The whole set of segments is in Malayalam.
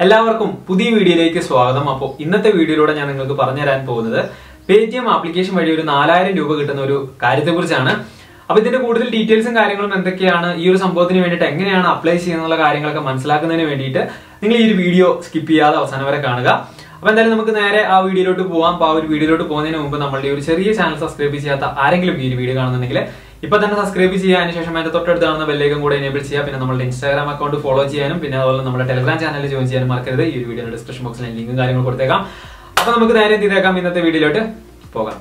എല്ലാവർക്കും പുതിയ വീഡിയോയിലേക്ക് സ്വാഗതം അപ്പോൾ ഇന്നത്തെ വീഡിയോയിലൂടെ ഞാൻ നിങ്ങൾക്ക് പറഞ്ഞു തരാൻ പോകുന്നത് പേ ടി എം ആപ്ലിക്കേഷൻ വഴി ഒരു നാലായിരം രൂപ കിട്ടുന്ന ഒരു കാര്യത്തെക്കുറിച്ചാണ് അപ്പൊ ഇതിന്റെ കൂടുതൽ ഡീറ്റെയിൽസും കാര്യങ്ങളും എന്തൊക്കെയാണ് ഈ ഒരു സംഭവത്തിന് വേണ്ടിയിട്ട് എങ്ങനെയാണ് അപ്ലൈ ചെയ്യുന്നുള്ള കാര്യങ്ങളൊക്കെ മനസ്സിലാക്കുന്നതിന് വേണ്ടിയിട്ട് നിങ്ങൾ ഈ ഒരു വീഡിയോ സ്കിപ്പ് ചെയ്യാതെ അവസാനം വരെ കാണുക അപ്പൊ എന്തായാലും നമുക്ക് നേരെ ആ വീഡിയോയിലോട്ട് പോവാം അപ്പൊ ആ ഒരു വീഡിയോയിലോട്ട് പോകുന്നതിന് മുമ്പ് നമ്മളുടെ ഈ ഒരു ചെറിയ ചാനൽ സബ്സ്ക്രൈബ് ചെയ്യാത്ത ആരെങ്കിലും ഈ ഒരു വീഡിയോ കാണുന്നുണ്ടെങ്കിൽ ഇപ്പൊ തന്നെ സബ്സ്ക്രൈബ് ചെയ്യുക അതിനുശേഷം അതിന്റെ തൊട്ടടുത്ത് കാണുന്ന ബെല്ലേക്കും കൂടെ എനേബിൾ ചെയ്യുക പിന്നെ നമ്മുടെ ഇൻസ്റ്റാഗ്രാം അക്കൗണ്ട് ഫോളോ ചെയ്യാനും പിന്നെ അതുപോലെ നമ്മുടെ ടെലിഗ്രാം ചാനൽ ജോയിൻ ചെയ്യാനും മറക്കരുത് ഈ ഒരു വീഡിയോയുടെ ഡിസ്ക്രിപ്ഷൻ ബോക്സിൽ ലിങ്കും കാര്യങ്ങളും കൊടുത്തേക്കാം അപ്പൊ നമുക്ക് നേരെ എന്ത് ചെയ്തേക്കാം ഇന്നത്തെ വീഡിയോയിലോട്ട് പോകാം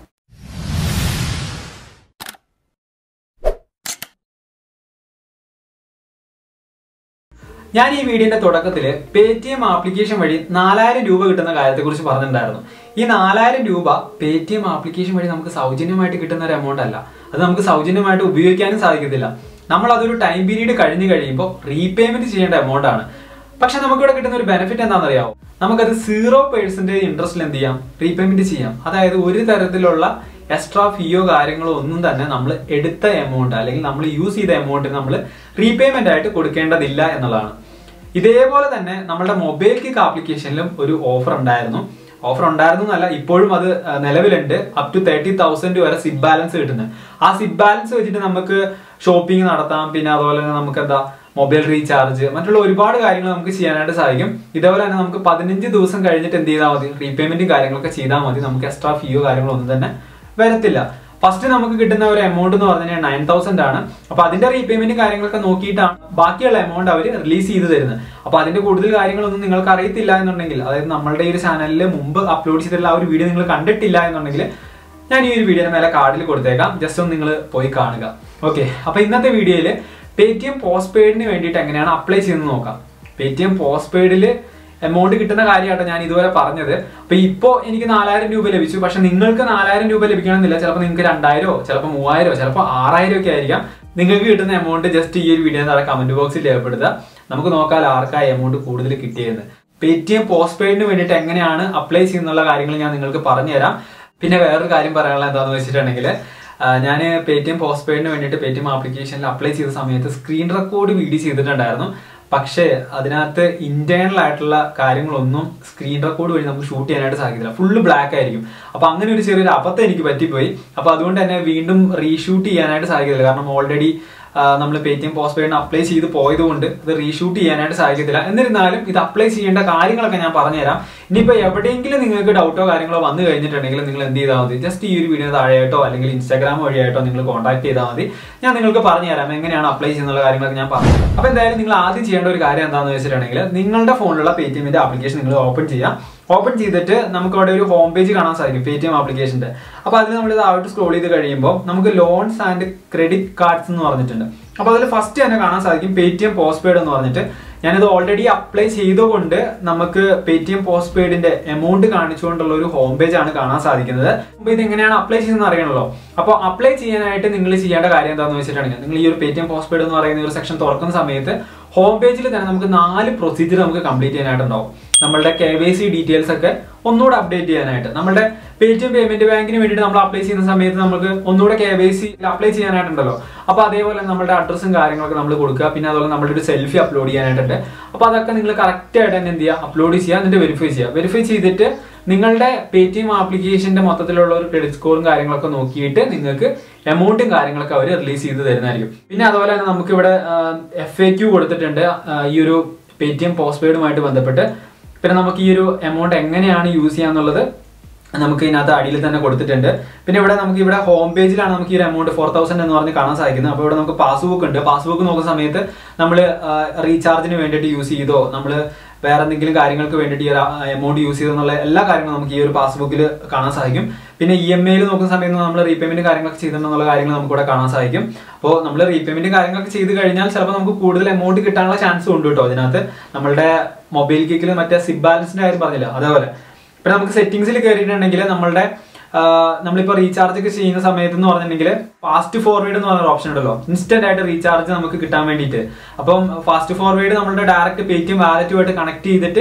ഞാൻ ഈ വീഡിയോന്റെ തുടക്കത്തിൽ പേ ടി എം ആപ്ലിക്കേഷൻ വഴി നാലായിരം രൂപ കിട്ടുന്ന കാര്യത്തെക്കുറിച്ച് പറഞ്ഞിട്ടുണ്ടായിരുന്നു ഈ നാലായിരം രൂപ പേ ടി എം ആപ്ലിക്കേഷൻ വഴി നമുക്ക് സൗജന്യമായിട്ട് കിട്ടുന്ന ഒരു എമൗണ്ട് അല്ല അത് നമുക്ക് സൗജന്യമായിട്ട് ഉപയോഗിക്കാനും സാധിക്കത്തില്ല നമ്മൾ അതൊരു ടൈം പീരീഡ് കഴിഞ്ഞ് കഴിയുമ്പോൾ റീപേയ്മെന്റ് ചെയ്യേണ്ട എമൗണ്ട് ആണ് പക്ഷെ നമുക്കിവിടെ കിട്ടുന്ന ഒരു ബെനിഫിറ്റ് എന്താണെന്നറിയാമോ നമുക്കത് സീറോ പേഴ്സൻറ്റേജ് ഇൻട്രസ്റ്റിൽ എന്ത് ചെയ്യാം റീപേയ്മെന്റ് ചെയ്യാം അതായത് ഒരു തരത്തിലുള്ള എക്സ്ട്രാ ഫീയോ കാര്യങ്ങളോ ഒന്നും തന്നെ നമ്മൾ എടുത്ത എമൗണ്ട് അല്ലെങ്കിൽ നമ്മൾ യൂസ് ചെയ്ത എമൗണ്ട് നമ്മൾ റീപേയ്മെന്റ് ആയിട്ട് കൊടുക്കേണ്ടതില്ല എന്നുള്ളതാണ് ഇതേപോലെ തന്നെ നമ്മുടെ മൊബൈൽ കിക്ക് ആപ്ലിക്കേഷനിലും ഒരു ഓഫർ ഉണ്ടായിരുന്നു ഓഫർ ഉണ്ടായിരുന്നു എന്നല്ല ഇപ്പോഴും അത് ആ, നിലവിലുണ്ട് അപ് ടു തേർട്ടി തൗസൻഡ് വരെ സിബ് ബാലൻസ് കിട്ടുന്നത് ആ സിബ് ബാലൻസ് വെച്ചിട്ട് നമുക്ക് ഷോപ്പിംഗ് നടത്താം പിന്നെ അതുപോലെ തന്നെ നമുക്ക് എന്താ മൊബൈൽ റീചാർജ് മറ്റുള്ള ഒരുപാട് കാര്യങ്ങൾ നമുക്ക് ചെയ്യാനായിട്ട് സാധിക്കും ഇതേപോലെ തന്നെ നമുക്ക് പതിനഞ്ച് ദിവസം കഴിഞ്ഞിട്ട് എന്ത് ചെയ്താൽ മതി റീപേയ്മെന്റും കാര്യങ്ങളൊക്കെ ചെയ്താൽ മതി നമുക്ക് എക്സ്ട്രാ ഫീയോ കാര്യങ്ങളോ ഒന്നും തന്നെ വരത്തില്ല ഫസ്റ്റ് നമുക്ക് കിട്ടുന്ന ഒരു എമൗണ്ട് എന്ന് പറഞ്ഞാൽ നയൻ തൗസൻഡ് ആണ് അപ്പൊ അതിന്റെ റീപേയ്മെന്റ് കാര്യങ്ങളൊക്കെ നോക്കിയിട്ടാണ് ബാക്കിയുള്ള എമൗണ്ട് അവർ റിലീസ് ചെയ്ത് തരുന്നത് അപ്പൊ അതിന്റെ കൂടുതൽ കാര്യങ്ങളൊന്നും നിങ്ങൾക്ക് അറിയത്തില്ല എന്നുണ്ടെങ്കിൽ അതായത് നമ്മളുടെ ഈ ഒരു ചാനലിൽ മുമ്പ് അപ്ലോഡ് ചെയ്തിട്ടുള്ള ആ ഒരു വീഡിയോ നിങ്ങൾ കണ്ടിട്ടില്ല എന്നുണ്ടെങ്കിൽ ഞാൻ ഈ ഒരു വീഡിയോയുടെ മേലെ കാർഡിൽ കൊടുത്തേക്കാം ജസ്റ്റ് ഒന്ന് നിങ്ങൾ പോയി കാണുക ഓക്കെ അപ്പൊ ഇന്നത്തെ വീഡിയോയിൽ പേ ടി എം പോസ്റ്റ് പെയ്ഡിന് വേണ്ടിയിട്ട് എങ്ങനെയാണ് അപ്ലൈ ചെയ്യുന്നത് നോക്കാം പേ ടി എം പോസ്റ്റ് പെയ്ഡിൽ എമൗണ്ട് കിട്ടുന്ന കാര്യമായിട്ട് ഞാൻ ഇതുവരെ പറഞ്ഞത് അപ്പൊ ഇപ്പോ എനിക്ക് നാലായിരം രൂപ ലഭിച്ചു പക്ഷെ നിങ്ങൾക്ക് നാലായിരം രൂപ ലഭിക്കണമെന്നില്ല ചിലപ്പോൾ നിങ്ങൾക്ക് രണ്ടായിരോ ചിലപ്പോൾ മൂവായിരോ ചിലപ്പോൾ ആറായിരം ഒക്കെ ആയിരിക്കാം നിങ്ങൾക്ക് കിട്ടുന്ന എമൗണ്ട് ജസ്റ്റ് ഈ ഒരു വീഡിയോ താഴെ കമന്റ് ബോക്സിൽ രേഖപ്പെടുത്തുക നമുക്ക് നോക്കാം ആർക്കാ എമൗണ്ട് കൂടുതൽ കിട്ടിയെന്ന് പേ ടി എം പോസ്റ്റ് പെയ്ഡിന് വേണ്ടിയിട്ട് എങ്ങനെയാണ് അപ്ലൈ ചെയ്യുന്നുള്ള കാര്യങ്ങൾ ഞാൻ നിങ്ങൾക്ക് പറഞ്ഞുതരാം പിന്നെ വേറൊരു കാര്യം പറയാനുള്ള എന്താണെന്ന് വെച്ചിട്ടുണ്ടെങ്കിൽ ഞാൻ പേ ടി എം പോസ്റ്റ് പെയ്ഡിന് വേണ്ടിയിട്ട് പേ ടി എം ആപ്ലിക്കേഷനിൽ അപ്ലൈ ചെയ്ത സമയത്ത് സ്ക്രീൻ റെക്കോർഡ് വീഡിയോ ചെയ്തിട്ടുണ്ടായിരുന്നു പക്ഷേ അതിനകത്ത് ഇന്റേണൽ ആയിട്ടുള്ള കാര്യങ്ങളൊന്നും സ്ക്രീൻ റെക്കോർഡ് വഴി നമുക്ക് ഷൂട്ട് ചെയ്യാനായിട്ട് സാധിക്കില്ല ഫുള്ള് ബ്ലാക്ക് ആയിരിക്കും അപ്പൊ അങ്ങനെ ഒരു ചെറിയൊരു അബദ്ധം എനിക്ക് പറ്റിപ്പോയി അപ്പൊ അതുകൊണ്ട് തന്നെ വീണ്ടും റീഷൂട്ട് ചെയ്യാനായിട്ട് സാധിക്കില്ല കാരണം ഓൾറെഡി നമ്മൾ പേ ടി എം പോസ്റ്റ് പെയ്ഡിന് അപ്ലൈ ചെയ്ത് പോയതുകൊണ്ട് ഇത് റീഷൂട്ട് ചെയ്യാനായിട്ട് സാധിക്കത്തില്ല എന്നിരുന്നാലും ഇത് അപ്ലൈ ചെയ്യേണ്ട കാര്യങ്ങളൊക്കെ ഞാൻ പറഞ്ഞുതരാം ഇനിയിപ്പോൾ എവിടെയെങ്കിലും നിങ്ങൾക്ക് ഡൗട്ടോ കാര്യങ്ങളോ വന്നു കഴിഞ്ഞിട്ടുണ്ടെങ്കിൽ നിങ്ങൾ എന്ത് ചെയ്താൽ മതി ജസ്റ്റ് ഈ ഒരു വീഡിയോ താഴെയായിട്ടോ അല്ലെങ്കിൽ ഇൻസ്റ്റാഗ്രാം വഴിയായിട്ടോ നിങ്ങൾ കോൺടാക്ട് ചെയ്താൽ മതി ഞാൻ നിങ്ങൾക്ക് പറഞ്ഞുതരാം എങ്ങനെയാണ് അപ്ലൈ ചെയ്യുന്നുള്ള കാര്യങ്ങളൊക്കെ ഞാൻ പറഞ്ഞു അപ്പോൾ എന്തായാലും നിങ്ങൾ ആദ്യം ചെയ്യേണ്ട ഒരു കാര്യം എന്താണെന്ന് വെച്ചിട്ടുണ്ടെങ്കിൽ നിങ്ങളുടെ ഫോണിലുള്ള പേ ടി എമ്മിന്റെ ആപ്ലിക്കേഷൻ നിങ്ങൾ ഓപ്പൺ ചെയ്യാം ഓപ്പൺ ചെയ്തിട്ട് നമുക്ക് അവിടെ ഒരു ഹോം പേജ് കാണാൻ സാധിക്കും പേ ടി എം ആപ്ലിക്കേഷന്റെ അപ്പൊ അതിൽ നമ്മൾ താഴോട്ട് സ്ക്രോൾ ചെയ്ത് കഴിയുമ്പോൾ നമുക്ക് ലോൺസ് ആൻഡ് ക്രെഡിറ്റ് കാർഡ്സ് എന്ന് പറഞ്ഞിട്ടുണ്ട് അപ്പൊ അതിൽ ഫസ്റ്റ് തന്നെ കാണാൻ സാധിക്കും Paytm postpaid എന്ന് പറഞ്ഞിട്ട് ഞാനിത് ഓൾറെഡി അപ്ലൈ ചെയ്തുകൊണ്ട് നമുക്ക് പേ ടി എം പോസ്റ്റ് പെയ്ഡിന്റെ എമൗണ്ട് കാണിച്ചുകൊണ്ടുള്ള ഒരു ഹോം പേജ് ആണ് കാണാൻ സാധിക്കുന്നത് അപ്പൊ ഇത് എങ്ങനെയാണ് അപ്ലൈ ചെയ്യുന്നത് അറിയണല്ലോ അപ്പോൾ അപ്ലൈ ചെയ്യാനായിട്ട് നിങ്ങൾ ചെയ്യേണ്ട കാര്യം എന്താണെന്ന് വെച്ചിട്ടുണ്ടെങ്കിൽ നിങ്ങൾ ഈ ഒരു Paytm postpaid എന്ന് പറയുന്ന ഒരു സെക്ഷൻ തുറക്കുന്ന സമയത്ത് ഹോം പേജിൽ തന്നെ നമുക്ക് നാല് പ്രൊസീജിയർ നമുക്ക് കംപ്ലീറ്റ് ചെയ്യാനായിട്ടുണ്ടാവും നമ്മളുടെ കെ വൈ സി ഡീറ്റെയിൽസ് ഒക്കെ ഒന്നുകൂടെ അപ്ഡേറ്റ് ചെയ്യാനായിട്ട് നമ്മുടെ പേ ടി എം പേയ്മെന്റ് ബാങ്കിന് വേണ്ടിയിട്ട് നമ്മൾ അപ്ലൈ ചെയ്യുന്ന സമയത്ത് നമുക്ക് ഒന്നുകൂടെ കെ വൈ സി അപ്ലൈ ചെയ്യാനായിട്ടുണ്ടല്ലോ അപ്പൊ അതേപോലെ നമ്മുടെ അഡ്രസ്സും കാര്യങ്ങളൊക്കെ നമ്മൾ കൊടുക്കുക പിന്നെ അതുപോലെ നമ്മുടെ ഒരു സെൽഫി അപ്ലോഡ് ചെയ്യാനായിട്ടുണ്ട് അപ്പൊ അതൊക്കെ നിങ്ങൾ കറക്റ്റ് ആയിട്ട് തന്നെ എന്ത് ചെയ്യുക അപ്ലോഡ് ചെയ്യുക എന്നിട്ട് വെരിഫൈ ചെയ്യുക വെരിഫൈ ചെയ്തിട്ട് നിങ്ങളുടെ പേ ടി എം ആപ്ലിക്കേഷന്റെ മൊത്തത്തിലുള്ള ഒരു ക്രെഡിറ്റ് സ്കോറും കാര്യങ്ങളൊക്കെ നോക്കിയിട്ട് നിങ്ങൾക്ക് എമൗണ്ടും കാര്യങ്ങളൊക്കെ അവർ റിലീസ് ചെയ്ത് തരുന്നതായിരിക്കും പിന്നെ അതുപോലെ തന്നെ നമുക്ക് ഇവിടെ എഫ് എ ക്യൂ കൊടുത്തിട്ടുണ്ട് ആ, ഈ ഒരു പേ ടി എം പോസ്റ്റ് പെയ്ഡുമായിട്ട് ബന്ധപ്പെട്ട് പിന്നെ നമുക്ക് ഈ ഒരു എമൗണ്ട് എങ്ങനെയാണ് യൂസ് ചെയ്യാന്നുള്ളത് നമുക്ക് ഇതിനകത്ത് അടിയിൽ തന്നെ കൊടുത്തിട്ടുണ്ട് പിന്നെ ഇവിടെ നമുക്ക് ഇവിടെ ഹോം പേജിലാണ് നമുക്ക് ഈ ഒരു എമൗണ്ട് ഫോർ തൗസൻഡ് എന്ന് പറഞ്ഞ് കാണാൻ സാധിക്കുന്നത് അപ്പോൾ ഇവിടെ നമുക്ക് പാസ്ബുക്ക് ഉണ്ട് പാസ്ബുക്ക് നോക്കുന്ന സമയത്ത് നമ്മൾ റീചാർജിന് വേണ്ടിയിട്ട് യൂസ് ചെയ്തോ നമ്മൾ വേറെ എന്തെങ്കിലും കാര്യങ്ങൾക്ക് വേണ്ടിയിട്ട് ഈ ഒരു എമൗണ്ട് യൂസ് ചെയ്തോ എന്നുള്ള എല്ലാ കാര്യങ്ങളും നമുക്ക് ഈ ഒരു പാസ്ബുക്കിൽ കാണാൻ സാധിക്കും പിന്നെ ഇ എം ഐയിൽ നോക്കുന്ന സമയത്ത് നമ്മൾ റീപേയ്മെന്റ് കാര്യങ്ങളൊക്കെ ചെയ്തിട്ടുണ്ടെന്നുള്ള കാര്യങ്ങൾ നമുക്ക് ഇവിടെ കാണാൻ സാധിക്കും അപ്പോൾ നമ്മൾ റീപേയ്മെന്റ് കാര്യങ്ങളൊക്കെ ചെയ്ത് കഴിഞ്ഞാൽ ചിലപ്പോൾ നമുക്ക് കൂടുതൽ എമൗണ്ട് കിട്ടാനുള്ള ചാൻസ് ഉണ്ട് കേട്ടോ ഇതിനകത്ത് നമ്മളുടെ മൊബൈൽ കിക്കിൽ മറ്റേ സിബ് ബാലൻസിന്റെ കാര്യം പറഞ്ഞില്ല അതേപോലെ പിന്നെ നമുക്ക് സെറ്റിംഗ്സിൽ കയറിയിട്ടുണ്ടെങ്കിൽ നമ്മളുടെ ആഹ് നമ്മളിപ്പോ റീചാർജ് ഒക്കെ ചെയ്യുന്ന സമയത്ത് എന്ന് പറഞ്ഞിട്ടുണ്ടെങ്കിൽ ഫാസ്റ്റ് ഫോർവേഡ് എന്ന് പറഞ്ഞ ഓപ്ഷൻ ഉണ്ടല്ലോ ഇൻസ്റ്റന്റ് ആയിട്ട് റീചാർജ് നമുക്ക് കിട്ടാൻ വേണ്ടിയിട്ട് അപ്പം ഫാസ്റ്റ് ഫോർവേഡ് നമ്മളുടെ ഡയറക്റ്റ് പേ ടി എം വാലറ്റുമായിട്ട് കണക്ട് ചെയ്തിട്ട്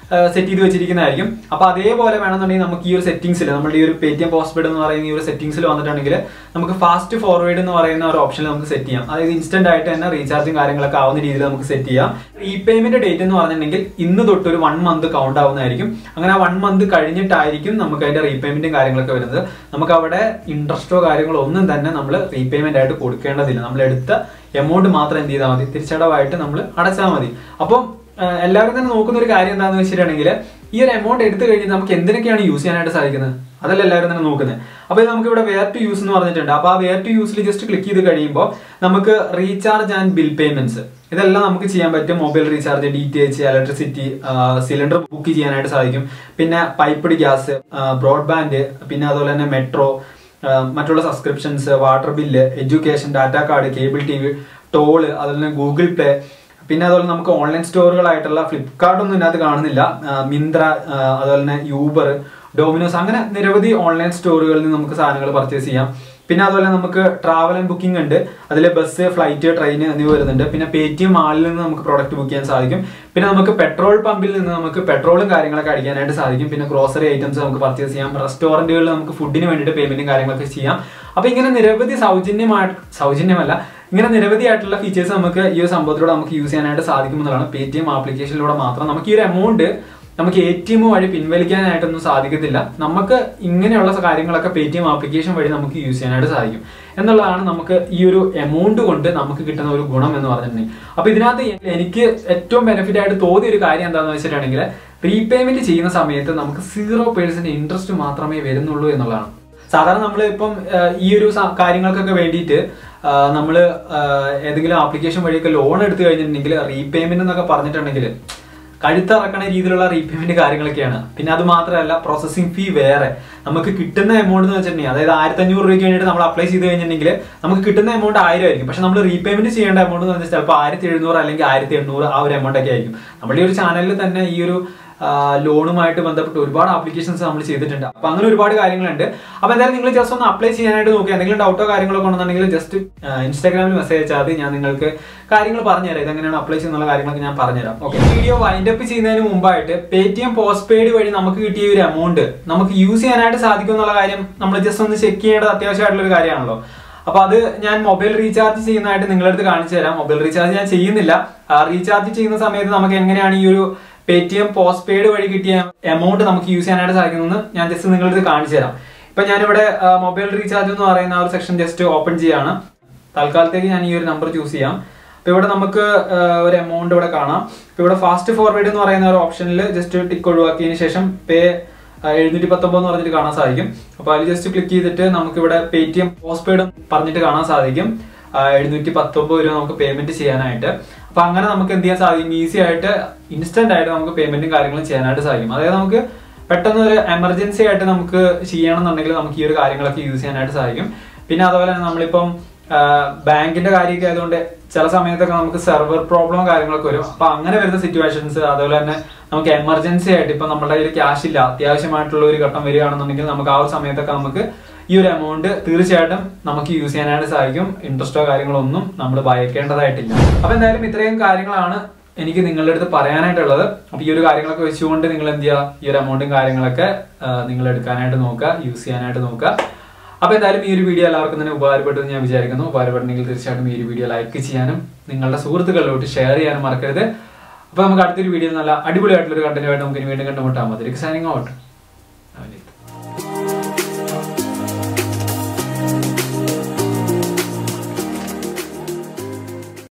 സെറ്റ് ചെയ്ത് വെച്ചിരിക്കുന്നതായിരിക്കും അപ്പൊ അതേപോലെ വേണമെന്നുണ്ടെങ്കിൽ നമുക്ക് ഈ ഒരു സെറ്റിംഗ്സിൽ നമ്മുടെ ഈ ഒരു പേ ടി എം പോസ്റ്റ്പെയ്ഡ് എന്ന് പറയുന്ന ഈ ഒരു സെറ്റിംഗ്സിൽ വന്നിട്ടുണ്ടെങ്കിൽ നമുക്ക് ഫാസ്റ്റ് ഫോർവേഡ് എന്ന് പറയുന്ന ഒരു ഓപ്ഷനിൽ നമുക്ക് സെറ്റ് ചെയ്യാം അതായത് ഇൻസ്റ്റന്റ് ആയിട്ട് തന്നെ റീചാർജും കാര്യങ്ങളൊക്കെ ആവുന്ന രീതിയിൽ നമുക്ക് സെറ്റ് ചെയ്യാം റീപേയ്മെന്റ് ഡേറ്റ് എന്ന് പറഞ്ഞിട്ടുണ്ടെങ്കിൽ ഇന്ന് തൊട്ട് ഒരു വൺ മന്ത് കൗണ്ട് ആവുന്നതായിരിക്കും അങ്ങനെ വൺ മന്ത് കഴിഞ്ഞിട്ടായിരിക്കും നമുക്ക് അതിന്റെ റീപേയ്മെന്റും കാര്യങ്ങളൊക്കെ വരുന്നത് നമുക്ക് അവിടെ ഇൻട്രസ്റ്റോ കാര്യങ്ങളോ ഒന്നും തന്നെ നമ്മൾ റീപേയ്മെന്റ് ആയിട്ട് കൊടുക്കേണ്ടതില്ല നമ്മൾ എടുത്ത എമൗണ്ട് മാത്രം എന്ത് ചെയ്താൽ മതി തിരിച്ചടവായിട്ട് നമ്മൾ അടച്ചാൽ മതി അപ്പം ആഹ് എല്ലാവരും തന്നെ നോക്കുന്ന ഒരു കാര്യം എന്താണെന്ന് വെച്ചിട്ടുണ്ടെങ്കിൽ ഈ ഒരു എമൗണ്ട് എടുത്തു കഴിഞ്ഞാൽ നമുക്ക് എന്തിനൊക്കെയാണ് യൂസ് ചെയ്യാനായിട്ട് സാധിക്കുന്നത് അതല്ല എല്ലാവരും തന്നെ നോക്കുന്നത് അപ്പോൾ നമുക്ക് ഇവിടെ വെയർ ടു യൂസ് എന്ന് പറഞ്ഞിട്ടുണ്ട് അപ്പോൾ ആ വെയർ ടു യൂസിൽ ജസ്റ്റ് ക്ലിക്ക് ചെയ്ത് കഴിയുമ്പോൾ നമുക്ക് റീചാർജ് ആൻഡ് ബിൽ പേയ്മെന്റ്സ് ഇതെല്ലാം നമുക്ക് ചെയ്യാൻ പറ്റും mobile recharge D T H electricity cylinder book ചെയ്യാനായിട്ട് സാധിക്കും പിന്നെ പൈപ്പ്ഡ് ഗ്യാസ് ബ്രോഡ്ബാൻഡ് പിന്നെ അതുപോലെ തന്നെ മെട്രോ മറ്റുള്ള subscriptions water bill education data card cable T V toll അതുപോലെ തന്നെ ഗൂഗിൾ പേ പിന്നെ അതുപോലെ നമുക്ക് ഓൺലൈൻ സ്റ്റോറുകളായിട്ടുള്ള ഫ്ലിപ്കാർട്ട് ഒന്നും ഇതിനകത്ത് കാണുന്നില്ല ആ, മിന്ത്ര ആ, അതുപോലെ തന്നെ യൂബർ ഡോമിനോസ് അങ്ങനെ നിരവധി ഓൺലൈൻ സ്റ്റോറുകളിൽ നിന്ന് നമുക്ക് സാധനങ്ങൾ പർച്ചേസ് ചെയ്യാം പിന്നെ അതുപോലെ നമുക്ക് ട്രാവൽ ആൻഡ് ബുക്കിംഗ് ഉണ്ട് അതിൽ ബസ് ഫ്ലൈറ്റ് ട്രെയിൻ എന്നിവ വരുന്നുണ്ട് പിന്നെ പേ ടി എം മാളിൽ നിന്ന് നമുക്ക് പ്രോഡക്റ്റ് ബുക്ക് ചെയ്യാൻ സാധിക്കും പിന്നെ നമുക്ക് പെട്രോൾ പമ്പിൽ നിന്ന് നമുക്ക് പെട്രോളും കാര്യങ്ങളൊക്കെ അടിക്കാനായിട്ട് സാധിക്കും പിന്നെ ഗ്രോസറി ഐറ്റംസ് നമുക്ക് പർച്ചേസ് ചെയ്യാം റെസ്റ്റോറന്റുകളിൽ നമുക്ക് ഫുഡിന് വേണ്ടിയിട്ട് പേയ്മെന്റും കാര്യങ്ങളൊക്കെ ചെയ്യാം അപ്പൊ ഇങ്ങനെ നിരവധി സൗജന്യമായിട്ട് സൗജന്യമല്ല ഇങ്ങനെ നിരവധി ആയിട്ടുള്ള ഫീച്ചേഴ്സ് നമുക്ക് ഈ ഒരു സംഭവത്തിലൂടെ നമുക്ക് യൂസ് ചെയ്യാനായിട്ട് സാധിക്കുമെന്നുള്ളതാണ് പേ ടി എം ആപ്ലിക്കേഷനിലൂടെ മാത്രം നമുക്ക് ഈ ഒരു എമൗണ്ട് നമുക്ക് എ ടി എം വഴി പിൻവലിക്കാനായിട്ടൊന്നും സാധിക്കത്തില്ല നമുക്ക് ഇങ്ങനെയുള്ള കാര്യങ്ങളൊക്കെ പേ ടി എം ആപ്ലിക്കേഷൻ വഴി നമുക്ക് യൂസ് ചെയ്യാനായിട്ട് സാധിക്കും എന്നുള്ളതാണ് നമുക്ക് ഈ ഒരു എമൗണ്ട് കൊണ്ട് നമുക്ക് കിട്ടുന്ന ഒരു ഗുണം എന്ന് പറഞ്ഞിട്ടുണ്ടെങ്കിൽ അപ്പൊ ഇതിനകത്ത് എനിക്ക് ഏറ്റവും ബെനിഫിറ്റ് ആയിട്ട് തോന്നിയ ഒരു കാര്യം എന്താണെന്ന് വെച്ചിട്ടുണ്ടെങ്കിൽ റീപേയ്മെന്റ് ചെയ്യുന്ന സമയത്ത് നമുക്ക് സീറോ പേഴ്സെന്റ് ഇൻട്രസ്റ്റ് മാത്രമേ വരുന്നുള്ളൂ എന്നുള്ളതാണ് സാധാരണ നമ്മൾ ഇപ്പം ഈ ഒരു സ- കാര്യങ്ങൾക്കൊക്കെ വേണ്ടിയിട്ട് നമ്മൾ ഏതെങ്കിലും ആപ്ലിക്കേഷൻ വഴിയൊക്കെ ലോൺ എടുത്തു കഴിഞ്ഞിട്ടുണ്ടെങ്കിൽ റീപേയ്മെന്റ് എന്നൊക്കെ പറഞ്ഞിട്ടുണ്ടെങ്കിൽ കഴുത്തിറക്കണ രീതിയിലുള്ള റീപേയ്മെന്റ് കാര്യങ്ങളൊക്കെയാണ് പിന്നെ അത് മാത്രമല്ല പ്രോസസ്സിംഗ് ഫീ വേറെ നമുക്ക് കിട്ടുന്ന എമൗണ്ട് എന്ന് വെച്ചിട്ടുണ്ടെങ്കിൽ അതായത് ആയിരത്തി അഞ്ഞൂറ് രൂപയ്ക്ക് വേണ്ടിയിട്ട് നമ്മൾ അപ്ലൈ ചെയ്ത് കഴിഞ്ഞിട്ടുണ്ടെങ്കിൽ നമുക്ക് കിട്ടുന്ന എമൗണ്ട് ആയിരം ആയിരിക്കും പക്ഷെ നമ്മൾ റീപേയ്മെന്റ് ചെയ്യേണ്ട എമൗണ്ട് എന്ന് വെച്ചാൽ ചിലപ്പോൾ ആയിരത്തി എഴുന്നൂറ് അല്ലെങ്കിൽ ആയിരത്തി എണ്ണൂറ് ആ ഒരു എമൗണ്ട് ഒക്കെ ആയിരിക്കും നമ്മുടെ ഈ ഒരു ചാനലിൽ തന്നെ ഈ ഒരു ലോണുമായിട്ട് ബന്ധപ്പെട്ട് ഒരുപാട് ആപ്ലിക്കേഷൻസ് നമ്മൾ ചെയ്തിട്ടുണ്ട് അപ്പൊ അങ്ങനെ ഒരുപാട് കാര്യങ്ങളുണ്ട് അപ്പൊ എന്തായാലും നിങ്ങൾ ജസ്റ്റ് ഒന്ന് അപ്ലൈ ചെയ്യാനായിട്ട് നോക്കുക എന്തെങ്കിലും ഡൗട്ടോ കാര്യങ്ങളോ ഉണ്ടെന്നുണ്ടെങ്കിൽ ജസ്റ്റ് ഇൻസ്റ്റാഗ്രാമിൽ മെസ്സേജ് അയച്ചാൽ മതി ഞാൻ നിങ്ങൾക്ക് കാര്യങ്ങൾ പറഞ്ഞുതരാം ഇതെങ്ങനെയാണ് അപ്ലൈ ചെയ്യുന്നുള്ള കാര്യങ്ങളൊക്കെ ഞാൻ പറഞ്ഞുതരാം ഓക്കെ വീഡിയോ വൈൻഡ് അപ്പ് ചെയ്യുന്നതിന് മുമ്പായിട്ട് Paytm postpaid വഴി നമുക്ക് കിട്ടിയ ഒരു എമൗണ്ട് നമുക്ക് യൂസ് ചെയ്യാനായിട്ട് സാധിക്കും എന്നുള്ള കാര്യം നമ്മൾ ജസ്റ്റ് ഒന്ന് ചെക്ക് ചെയ്യേണ്ടത് അത്യാവശ്യമായിട്ടുള്ള ഒരു കാര്യമാണല്ലോ അപ്പൊ അത് ഞാൻ മൊബൈൽ റീചാർജ് ചെയ്യുന്നതായിട്ട് നിങ്ങളുടെ അടുത്ത് കാണിച്ചു തരാം മൊബൈൽ റീചാർജ് ഞാൻ ചെയ്യുന്നില്ല റീചാർജ് ചെയ്യുന്ന സമയത്ത് നമുക്ക് എങ്ങനെയാണ് ഈ ഒരു Paytm postpaid വഴി കിട്ടിയ എമൗണ്ട് നമുക്ക് യൂസ് ചെയ്യാനായിട്ട് സാധിക്കുന്നത് ഞാൻ ജസ്റ്റ് നിങ്ങളുടെ അടുത്ത് കാണിച്ചു തരാം ഇപ്പൊ ഞാനിവിടെ മൊബൈൽ റീചാർജ് എന്ന് പറയുന്ന ആ ഒരു സെക്ഷൻ ജസ്റ്റ് ഓപ്പൺ ചെയ്യാണ് തൽക്കാലത്തേക്ക് ഞാൻ ഈ ഒരു നമ്പർ ചൂസ് ചെയ്യാം അപ്പൊ ഇവിടെ നമുക്ക് ആ, ഒരു എമൗണ്ട് ഇവിടെ കാണാം ഇപ്പൊ ഇവിടെ ഫാസ്റ്റ് ഫോർവേഡ് എന്ന് പറയുന്ന ഒരു ഓപ്ഷനിൽ ജസ്റ്റ് ടിക്ക് ഒഴിവാക്കിയതിന് ശേഷം പേ എഴുന്നൂറ്റി പത്തൊമ്പത് എന്ന് പറഞ്ഞിട്ട് കാണാൻ സാധിക്കും അപ്പൊ അതിൽ ജസ്റ്റ് ക്ലിക്ക് ചെയ്തിട്ട് നമുക്ക് ഇവിടെ Paytm postpaid പറഞ്ഞിട്ട് കാണാൻ സാധിക്കും എഴുന്നൂറ്റി പത്തൊമ്പത് രൂപ നമുക്ക് പേയ്മെന്റ് ചെയ്യാനായിട്ട് അപ്പൊ അങ്ങനെ നമുക്ക് എന്ത് ചെയ്യാൻ സാധിക്കും ഈസി ആയിട്ട് ഇൻസ്റ്റന്റ് ആയിട്ട് നമുക്ക് പേയ്മെന്റും കാര്യങ്ങളും ചെയ്യാനായിട്ട് സാധിക്കും അതായത് നമുക്ക് പെട്ടെന്ന് ഒരു എമർജൻസി ആയിട്ട് നമുക്ക് ചെയ്യണമെന്നുണ്ടെങ്കിൽ നമുക്ക് ഈ ഒരു കാര്യങ്ങളൊക്കെ യൂസ് ചെയ്യാനായിട്ട് സാധിക്കും പിന്നെ അതുപോലെ തന്നെ നമ്മളിപ്പം ബാങ്കിന്റെ കാര്യമൊക്കെ ആയതുകൊണ്ട് ചില സമയത്തൊക്കെ നമുക്ക് സെർവർ പ്രോബ്ലം കാര്യങ്ങളൊക്കെ വരും അപ്പൊ അങ്ങനെ വരുന്ന സിറ്റുവേഷൻസ് അതുപോലെ തന്നെ നമുക്ക് എമർജൻസി ആയിട്ട് ഇപ്പൊ നമ്മുടെ കയ്യിൽ ക്യാഷ് ഇല്ല അത്യാവശ്യമായിട്ടുള്ള ഒരു ഘട്ടം വരികയാണെന്നുണ്ടെങ്കിൽ നമുക്ക് ആ ഒരു സമയത്തൊക്കെ നമുക്ക് ഈ ഒരു എമൗണ്ട് തീർച്ചയായിട്ടും നമുക്ക് യൂസ് ചെയ്യാനായിട്ട് സാധിക്കും ഇൻട്രസ്റ്റോ കാര്യങ്ങളോ ഒന്നും നമ്മൾ ഭയക്കേണ്ടതായിട്ടില്ല അപ്പൊ എന്തായാലും ഇത്രയും കാര്യങ്ങളാണ് എനിക്ക് നിങ്ങളുടെ അടുത്ത് പറയാനായിട്ടുള്ളത് അപ്പൊ ഈ ഒരു കാര്യങ്ങളൊക്കെ വെച്ചുകൊണ്ട് നിങ്ങൾ എന്ത് ചെയ്യുക ഈ ഒരു എമൗണ്ടും കാര്യങ്ങളൊക്കെ ആ, നിങ്ങൾ എടുക്കാനായിട്ട് നോക്കുക യൂസ് ചെയ്യാനായിട്ട് നോക്കുക അപ്പൊ എന്തായാലും ഈ ഒരു വീഡിയോ എല്ലാവർക്കും തന്നെ ഉപകാരപ്പെട്ടു എന്ന് ഞാൻ വിചാരിക്കുന്നു ഉപകാരപ്പെട്ടെങ്കിൽ തീർച്ചയായിട്ടും ഈ ഒരു വീഡിയോ ലൈക്ക് ചെയ്യാനും നിങ്ങളുടെ സുഹൃത്തുക്കളിലോട്ട് ഷെയർ ചെയ്യാനും മറക്കരുത് അപ്പൊ നമുക്ക് അടുത്തൊരു വീഡിയോയിൽ നല്ല അടിപൊളിയായിട്ടുള്ള ഒരു കണ്ടന്റുമായിട്ട് നമുക്ക് ഇനി വീണ്ടും കണ്ടുമുട്ടാം അതിലേക്ക് സൈനിങ് ഔട്ട്